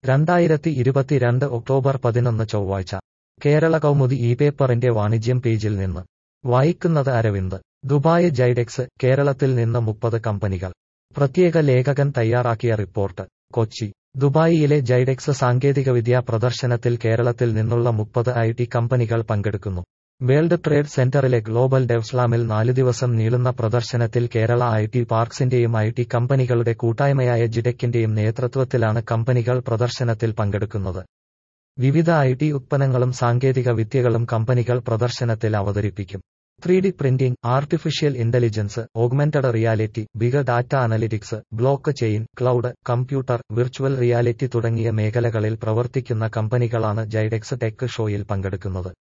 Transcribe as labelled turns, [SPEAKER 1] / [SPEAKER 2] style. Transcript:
[SPEAKER 1] രണ്ടായിരത്തി ഇരുപത്തിരണ്ട് ഒക്ടോബർ പതിനൊന്ന് ചൊവ്വാഴ്ച കേരള കൗമുദി ഈ പേപ്പറിന്റെ വാണിജ്യം പേജിൽ നിന്ന് വായിക്കുന്നത് അരവിന്ദ് ദുബായ് ജൈഡെക്സ് കേരളത്തിൽ നിന്ന് മുപ്പത് കമ്പനികൾ പ്രത്യേക ലേഖകൻ തയ്യാറാക്കിയ റിപ്പോർട്ട് കൊച്ചി ദുബായിയിലെ ജൈഡെക്സ് സാങ്കേതികവിദ്യാ പ്രദർശനത്തിൽ കേരളത്തിൽ നിന്നുള്ള മുപ്പത് ഐ ടി കമ്പനികൾ പങ്കെടുക്കുന്നു വേൾഡ് ട്രേഡ് സെന്ററിലെ ഗ്ലോബൽ ഡെവ്സ്ലാമിൽ നാലു ദിവസം നീളുന്ന പ്രദർശനത്തിൽ കേരള ഐ ടി പാർക്സിന്റെയും ഐ ടി കമ്പനികളുടെ കൂട്ടായ്മയായ ജിഡെക്കിന്റെയും നേതൃത്വത്തിലാണ് കമ്പനികൾ പ്രദർശനത്തിൽ പങ്കെടുക്കുന്നത് വിവിധ ഐ ടി ഉത്പന്നങ്ങളും സാങ്കേതിക വിദ്യകളും കമ്പനികൾ പ്രദർശനത്തിൽ അവതരിപ്പിക്കും three D printing artificial intelligence augmented reality big data analytics blockchain cloud computer virtual reality തുടങ്ങിയ മേഖലകളിൽ പ്രവർത്തിക്കുന്ന കമ്പനികളാണ് ജൈഡെക്സ് ടെക് ഷോയിൽ പങ്കെടുക്കുന്നത്